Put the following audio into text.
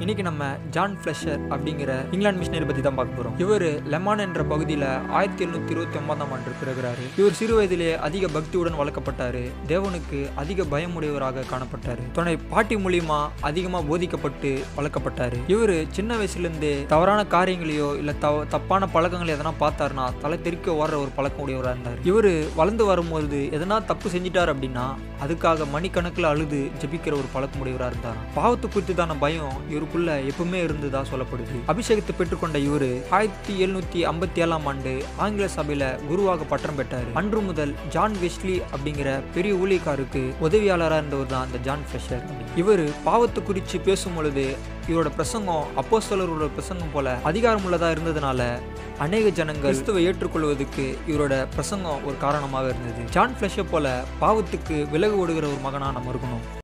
இன்னைக்கு நம்ம ஜான் ஃபிளஷர் அப்படிங்கிற இங்கிலாந்து மிஷினரி பற்றி தான் பார்க்க போகிறோம் இவர் லெமான் என்ற பகுதியில் ஆயிரத்தி எழுநூத்தி இருபத்தி ஒன்பதாம் ஆண்டு பிறகுறாரு இவர் சிறு வயதிலேயே அதிக பக்தியுடன் வளர்க்கப்பட்டாரு தேவனுக்கு அதிக பயமுடையவராக காணப்பட்டார் தன்னை பாட்டி மூலியமா அதிகமாக போதிக்கப்பட்டு வளர்க்கப்பட்டாரு இவர் சின்ன வயசுலேருந்தே தவறான காரியங்களையோ இல்லை தவ தப்பான பழக்கங்களை எதனா பார்த்தாருன்னா தலை தெறிக்க ஓடுற ஒரு பழக்கம் உடையவராக இருந்தார் இவர் வளர்ந்து வரும்போது எதனா தப்பு செஞ்சிட்டார் அப்படின்னா அதுக்காக மணிக்கணக்கில் அழுது ஜெபிக்கிற ஒரு பழக்கம் உடையவராக இருந்தார் பாவத்து குறித்துதான பயம் இவருக்குள்ள எப்பவுமே இருந்ததா சொல்லப்படுது அபிஷேகத்தை பெற்றுக்கொண்ட இவரு ஆயிரத்தி எழுநூத்தி ஐம்பத்தி ஏழாம் ஆண்டு ஆங்கில சபையில குருவாக பட்டம் பெற்றார் அன்று முதல் ஜான் வெஸ்லி அப்படிங்கிற பெரிய ஊழியக்காருக்கு உதவியாளராக இருந்தவர் தான் அந்த ஜான் ஃபிளஷர் இவர் பாவத்தை குறித்து பேசும் பொழுது இவரோட பிரசங்கம் அப்போஸ்தலரோட பிரசங்கம் போல அதிகாரமுள்ளதா இருந்ததுனால அநேக ஜனங்கள் கிறிஸ்துவை ஏற்றுக்கொள்வதற்கு இவரோட பிரசங்கம் ஒரு காரணமாக இருந்தது ஜான் ஃபிளஷை போல பாவத்துக்கு விலகு ஓடுகிற ஒரு மகனா நம்ம இருக்கணும்